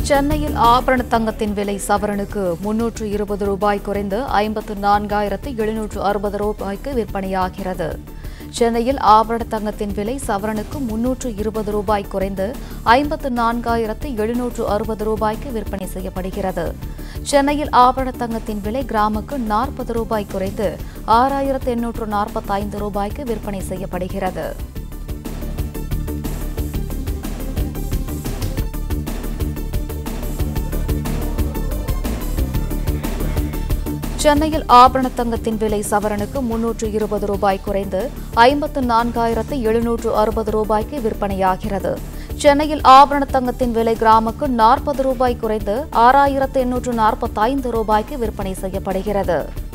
சென்னையில் ஆபரண தங்கத்தின் விலை சவரனுக்கு முன்னூற்று இருபது ரூபாய் குறைந்து ஐம்பத்து நான்காயிரத்து எழுநூற்று அறுபது ரூபாய்க்கு விற்பனையாகிறது சென்னையில் ஆபரண தங்கத்தின் விலை சவரனுக்கு முன்னூற்று இருபது ரூபாய் குறைந்து ஐம்பத்து நான்காயிரத்து எழுநூற்று அறுபது ரூபாய்க்கு விற்பனை செய்யப்படுகிறது சென்னையில் ஆபரண தங்கத்தின் விலை கிராமுக்கு நாற்பது ரூபாய் குறைந்து ஆறாயிரத்து எண்ணூற்று நாற்பத்தைந்து ரூபாய்க்கு விற்பனை செய்யப்படுகிறது சென்னையில் ஆபரண தங்கத்தின் விலை சவரனுக்கு முன்னூற்று இருபது ரூபாய் குறைந்து ஐம்பத்து நான்காயிரத்து எழுநூற்று அறுபது ரூபாய்க்கு விற்பனையாகிறது சென்னையில் ஆபரண தங்கத்தின் விலை கிராமுக்கு நாற்பது ரூபாய் குறைந்து ஆறாயிரத்து எண்ணூற்று நாற்பத்தைந்து ரூபாய்க்கு விற்பனை செய்யப்படுகிறது